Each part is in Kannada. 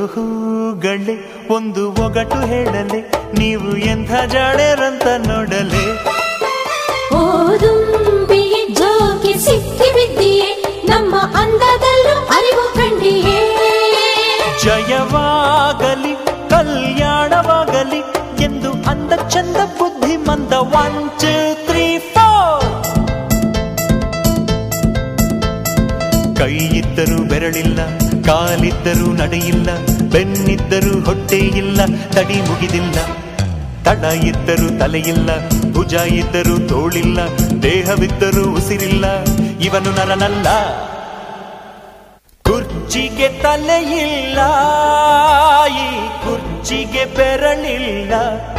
ಹೂಗಳೇ ಒಂದು ಒಗಟು ಹೇಳಲೆ ನೀವು ಎಂಥ ಜಾಣರಂತ ನೋಡಲೆ ಓದುಂಬಿಯೇ ಜೋಗಿ ಸಿಕ್ಕಿ ಬಿದ್ದಿಯೇ ನಮ್ಮ ಅಂದದಲ್ಲೂ ಅರಿವು ಕಂಡಿಯೇ ಜಯವಾಗಲಿ ಕಲ್ಯಾಣವಾಗಲಿ ಎಂದು ಅಂದ ಚಂದ ಬುದ್ಧಿಮಂದ ಒನ್ ಟೂ ತ್ರೀ ಫೋರ್ ಕೈ ಇದ್ದರೂ ಬೆರಳಿಲ್ಲ ಕಾಲಿದ್ದರೂ ನಡೆಯಿಲ್ಲ ಬೆನ್ನಿದ್ದರೂ ಹೊಟ್ಟೆ ಇಲ್ಲ ತಡಿ ಮುಗಿದಿಲ್ಲ ತಡ ಇದ್ದರೂ ತಲೆಯಿಲ್ಲ ಭುಜ ಇದ್ದರೂ ತೋಳಿಲ್ಲ ದೇಹವಿದ್ದರೂ ಉಸಿರಿಲ್ಲ ಇವನು ನರನಲ್ಲ ಕುರ್ಚಿಗೆ ತಲೆಯಿಲ್ಲ ಈ ಕುರ್ಚಿಗೆ ಬೆರಳಿಲ್ಲ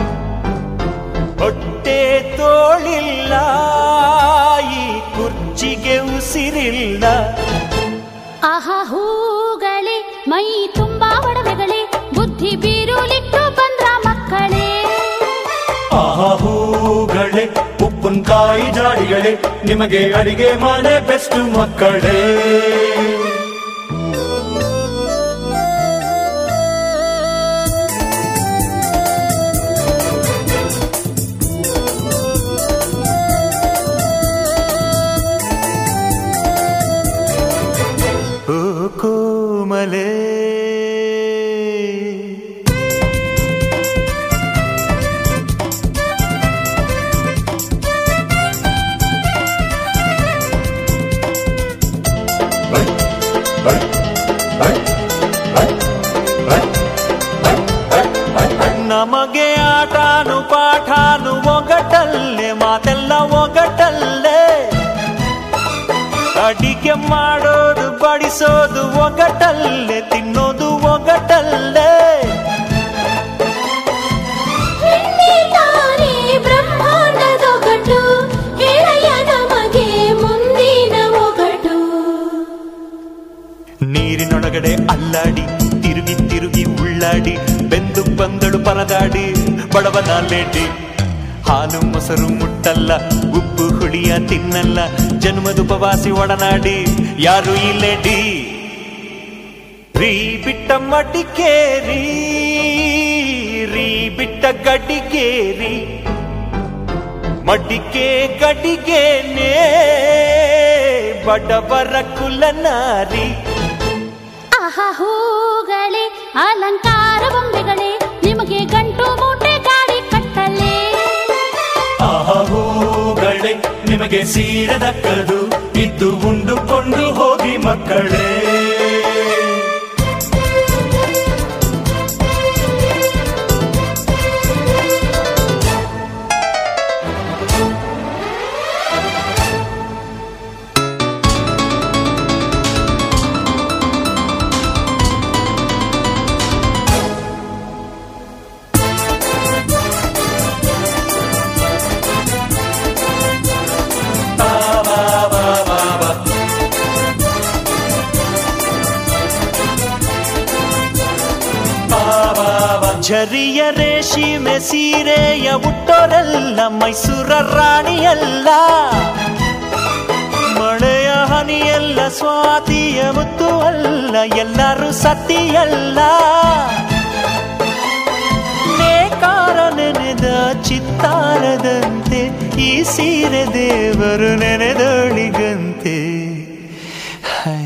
ಹೊಟ್ಟೆ ತೋಳಿಲ್ಲ ಈ ಕುರ್ಚಿಗೆ ಉಸಿರಿಲ್ಲ ಆಹಾ ಹೂಗಳೇ ಮೈ ತುಂಬಾ ಒಡವೆಗಳೇ ಬುದ್ಧಿ ಬೀರುಲಿಟ್ಟು ಬಂದ್ರ ಮಕ್ಕಳೇ ಆಹಾ ಹೂಗಳೇ ಉಪ್ಪಿನಕಾಯಿ ಜಾಡಿಗಳೇ ನಿಮಗೆ ಅಡಿಗೆ ಮಾಡೇ ಬೆಸ್ಟ್ ಮಕ್ಕಳೇ ಓ ಕೋಮಲೆ ನಮಗೆ ಆಟಾನು ಪಾಠಾನು ಒಗಟಲ್ಲೇ ಮಾತೆಲ್ಲ ಒಗಟಲ್ಲೇ ಅಡಿಗೆ ಮಾಡೋದು ಬಡಿಸೋದು ಒಗಟಲ್ಲೇ ತಿನ್ನೋದು ಒಗಟಲ್ಲೇ ಹೆಣ್ಣೆ ತಾನೇ ಬ್ರಹ್ಮಾಂಡದ ಒಗಟು ಹೇಳಯ್ಯ ನಮಗೆ ಮುಂದಿನ ಒಗಟು ನೀರಿನೊಳಗಡೆ ಅಲ್ಲಾಡಿ ತಿರುಗಿ ತಿರುಗಿ ಉಳ್ಳಾಡಿ ಬೆಂದು ಬಂದಳು ಪರದಾಡಿ ಬಡವನ ಲೇಡಿ ಹಾಲು ಮೊಸರು ಮುಟ್ಟಲ್ಲ ಉಪ್ಪು ಹುಳಿಯ ತಿನ್ನಲ್ಲ ಜನ್ಮದುಪವಾಸಿ ಒಡನಾಡಿ ಯಾರು ಈ ಲೇಡಿ ರೀ ಬಿಟ್ಟ ಮಡಿಕೇರಿ ರೀ ಬಿಟ್ಟ ಗಡಿಗೇರಿ ಮಡಿಕೆ ಗಡಿಗೆನೇ ಬಡವರ ಕುಲನಾರಿ ಆಹಾ ಹೂಗಳೇ ಅಲಂಕಾರ ಬೊಂಬೆಗಳೇ ನಿಮಗೆ ಗಂಟು ಮೂಟೆ ಗಾಡಿ ಕಟ್ಟಲೇ ಆಹಾ ಹೂಗಳೇ ನಿಮಗೆ ಸೀರೆ ದಕ್ಕದು ಇದ್ದು ಉಂಡುಕೊಂಡು ಹೋಗಿ ಮಕ್ಕಳೇ ಝರಿಯ ರೇಷಿಮೆ ಸೀರೆಯ ಉಟ್ಟೋರೆಲ್ಲ ಮೈಸೂರ ರಾಣಿಯಲ್ಲ ಮಳೆಯ ಹನಿಯಲ್ಲ ಸ್ವಾತಿಯ ಮುತ್ತು ಅಲ್ಲ ಎಲ್ಲರೂ ಸತಿಯಲ್ಲ ನೇಕಾರ ನೆನೆದ ಚಿತ್ತಾರದಂತೆ ಈ ಸೀರೆ ದೇವರು ನೆನೆದೊಳಿಗಂತೆ ಹೈ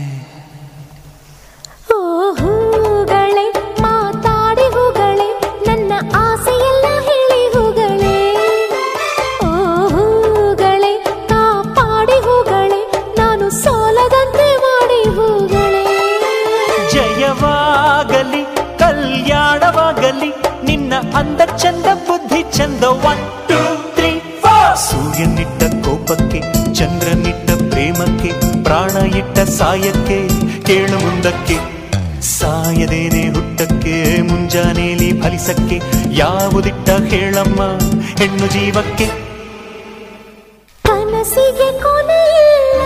ಓ ಹೂಗಳೇ ಮಾತಾಡಿ ಹೂಗಳೇ ನನ್ನ ಆಸೆಯೆಲ್ಲ ಹೇಳಿ ಹೂಗಳೇ ಓ ಹೂಗಳೇ ಕಾಪಾಡಿ ಹೂಗಳೇ ನಾನು ಸೋಲದಂತೆ ಮಾಡಿ ಹೂಗಳೇ ಜಯವಾಗಲಿ ಕಲ್ಯಾಣವಾಗಲಿ ನಿನ್ನ ಅಂದ ಚಂದ ಬುದ್ಧಿ ಚಂದ ಒನ್ ಟೂ ತ್ರೀ ಫೋರ್ ಸೂರ್ಯನಿಟ್ಟ ಕೋಪಕ್ಕೆ ಚಂದ್ರನಿಟ್ಟ ಪ್ರೇಮಕ್ಕೆ ಪ್ರಾಣ ಇಟ್ಟ ಸಾಯಕ್ಕೆ ಕೇಳು ಮುಂದಕ್ಕೆ ಸಾಯದೇನೆ ಹುಟ್ಟಕ್ಕೆ ಮುಂಜಾನೇಲಿ ಫಲಿಸಕ್ಕೆ ಯಾವುದಿಟ್ಟ ಹೇಳಮ್ಮ ಹೆಣ್ಣು ಜೀವಕ್ಕೆ ಕನಸಿಗೆ ಕೊನೆಯಿಲ್ಲ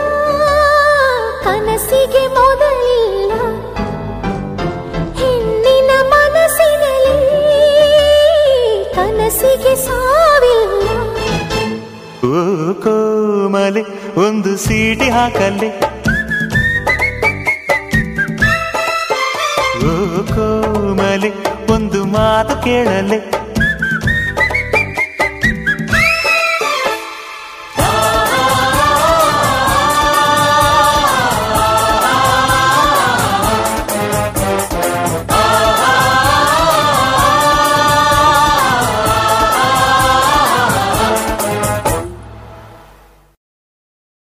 ಕನಸಿಗೆ ಮೊದಲಿಲ್ಲ ಹೆಣ್ಣಿನ ಮನಸ್ಸಿನಲ್ಲಿ ಕನಸಿಗೆ ಸಾವಿಲ್ಲ ಓ ಕೋಮಲೆ ಒಂದು ಸೀಟಿ ಹಾಕಲೆ ಓ ಕೋ ಮಾತು ಕೇಳಲೆ